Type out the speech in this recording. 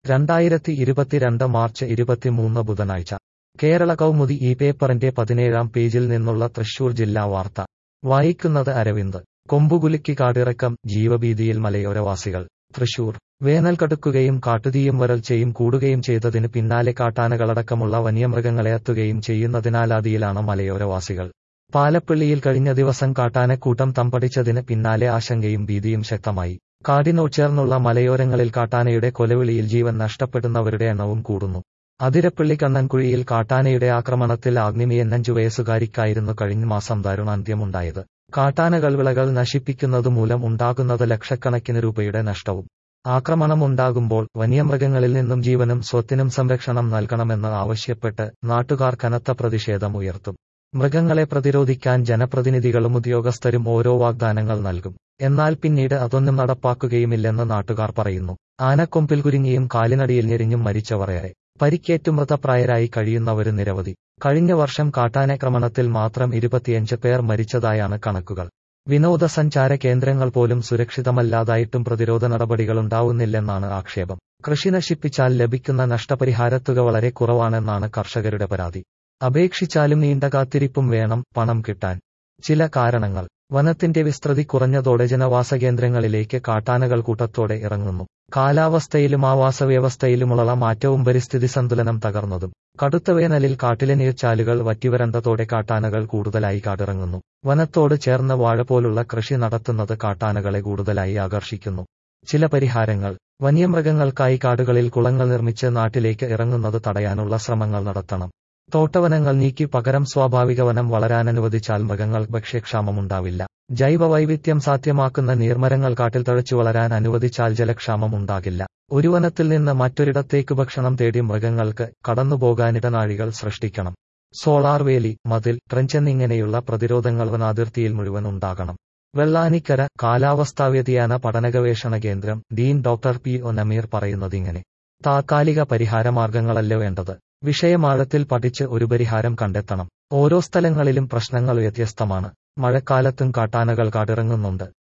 രണ്ടായിരത്തി ഇരുപത്തിരണ്ട് മാർച്ച് ഇരുപത്തിമൂന്ന് ബുധനാഴ്ച കേരള കൗമുദി ഈ പേപ്പറിന്റെ പതിനേഴാം പേജിൽ നിന്നുള്ള തൃശൂർ ജില്ലാ വാർത്ത വായിക്കുന്നത് അരവിന്ദ് കൊമ്പുകുലുക്കി കാടിറക്കം ജീവഭീതിയിൽ മലയോരവാസികൾ തൃശൂർ വേനൽ കടുക്കുകയും കാട്ടുതീയും വരൾച്ചയും കൂടുകയും ചെയ്തതിന് പിന്നാലെ കാട്ടാനകളടക്കമുള്ള വന്യമൃഗങ്ങളെ എത്തുകയും ചെയ്യുന്നതിനാലാദിയിലാണ് മലയോരവാസികൾ പാലപ്പള്ളിയിൽ കഴിഞ്ഞ ദിവസം കാട്ടാനക്കൂട്ടം തമ്പടിച്ചതിന് പിന്നാലെ ആശങ്കയും ഭീതിയും ശക്തമായി കാടിനോട് ചേർന്നുള്ള മലയോരങ്ങളിൽ കാട്ടാനയുടെ കൊലവിളിയിൽ ജീവൻ നഷ്ടപ്പെടുന്നവരുടെ എണ്ണവും കൂടുന്നു അതിരപ്പള്ളി കണ്ണൻകുഴിയിൽ കാട്ടാനയുടെ ആക്രമണത്തിൽ ആഗ്നിമിയന്നഞ്ചു വയസ്സുകാരിക്കായിരുന്നു കഴിഞ്ഞ മാസം ദാരുണാന്ത്യമുണ്ടായത് കാട്ടാനകൾ വിളകൾ നശിപ്പിക്കുന്നതുമൂലം ഉണ്ടാകുന്നത് ലക്ഷക്കണക്കിന് രൂപയുടെ നഷ്ടവും ആക്രമണമുണ്ടാകുമ്പോൾ വന്യമൃഗങ്ങളിൽ നിന്നും ജീവനും സ്വത്തിനും സംരക്ഷണം നൽകണമെന്ന് ആവശ്യപ്പെട്ട് നാട്ടുകാർ കനത്ത പ്രതിഷേധം ഉയർത്തും മൃഗങ്ങളെ പ്രതിരോധിക്കാൻ ജനപ്രതിനിധികളും ഉദ്യോഗസ്ഥരും ഓരോ വാഗ്ദാനങ്ങൾ നൽകും എന്നാൽ പിന്നീട് അതൊന്നും നടപ്പാക്കുകയുമില്ലെന്ന് നാട്ടുകാർ പറയുന്നു ആനക്കൊമ്പിൽ കുരുങ്ങിയും കാലിനടിയിൽ ഞെരിഞ്ഞും മരിച്ചവരേറെ പരിക്കേറ്റു മൃതപ്രായരായി കഴിയുന്നവര് നിരവധി കഴിഞ്ഞ വർഷം കാട്ടാനാക്രമണത്തിൽ മാത്രം ഇരുപത്തിയഞ്ച് പേർ മരിച്ചതായാണ് കണക്കുകൾ വിനോദസഞ്ചാര കേന്ദ്രങ്ങൾ പോലും സുരക്ഷിതമല്ലാതായിട്ടും പ്രതിരോധ നടപടികളുണ്ടാവുന്നില്ലെന്നാണ് ആക്ഷേപം കൃഷി നശിപ്പിച്ചാൽ ലഭിക്കുന്ന നഷ്ടപരിഹാരത്തുക വളരെ കുറവാണെന്നാണ് കർഷകരുടെ പരാതി അപേക്ഷിച്ചാലും നീണ്ട കാത്തിരിപ്പും വേണം പണം കിട്ടാൻ ചില കാരണങ്ങൾ വനത്തിന്റെ വിസ്തൃതി കുറഞ്ഞതോടെ ജനവാസ കേന്ദ്രങ്ങളിലേക്ക് കാട്ടാനകൾ കൂട്ടത്തോടെ ഇറങ്ങുന്നു കാലാവസ്ഥയിലും ആവാസവ്യവസ്ഥയിലുമുള്ള മാറ്റവും പരിസ്ഥിതി സന്തുലനം തകർന്നതും കടുത്ത വേനലിൽ കാട്ടിലെ നീർച്ചാലുകൾ വറ്റിവരണ്ടതോടെ കാട്ടാനകൾ കൂടുതലായി കാടിറങ്ങുന്നു വനത്തോട് ചേർന്ന് വാഴ പോലുള്ള കൃഷി നടത്തുന്നത് കാട്ടാനകളെ കൂടുതലായി ആകർഷിക്കുന്നു ചില പരിഹാരങ്ങൾ വന്യമൃഗങ്ങൾക്കായി കാടുകളിൽ കുളങ്ങൾ നിർമ്മിച്ച് നാട്ടിലേക്ക് ഇറങ്ങുന്നത് തടയാനുള്ള ശ്രമങ്ങൾ നടത്തണം തോട്ടവനങ്ങൾ നീക്കി പകരം സ്വാഭാവിക വനം വളരാനനുവദിച്ചാൽ മൃഗങ്ങൾ ഭക്ഷ്യക്ഷാമമുണ്ടാവില്ല ജൈവ വൈവിധ്യം സാധ്യമാക്കുന്ന നീർമരങ്ങൾ കാട്ടിൽ തഴച്ചു വളരാൻ അനുവദിച്ചാൽ ജലക്ഷാമം ഉണ്ടാകില്ല ഒരു വനത്തിൽ നിന്ന് മറ്റൊരിടത്തേക്ക് ഭക്ഷണം തേടി മൃഗങ്ങൾക്ക് കടന്നുപോകാനിടനാഴികൾ സൃഷ്ടിക്കണം സോളാർ വേലി മതിൽ ട്രെഞ്ച് എന്നിങ്ങനെയുള്ള പ്രതിരോധങ്ങൾ വനാതിർത്തിയിൽ മുഴുവൻ ഉണ്ടാകണം വെള്ളാനിക്കര കാലാവസ്ഥാ വ്യതിയാന പഠനഗവേഷണ കേന്ദ്രം dean doctor P O Nameer പറയുന്നതിങ്ങനെ താത്കാലിക പരിഹാരമാർഗങ്ങളല്ല വേണ്ടത് വിഷയമാഴത്തിൽ പഠിച്ച് ഒരു പരിഹാരം കണ്ടെത്തണം ഓരോ സ്ഥലങ്ങളിലും പ്രശ്നങ്ങൾ വ്യത്യസ്തമാണ് മഴക്കാലത്തും കാട്ടാനകൾ കാടിറങ്ങുന്നുണ്ട്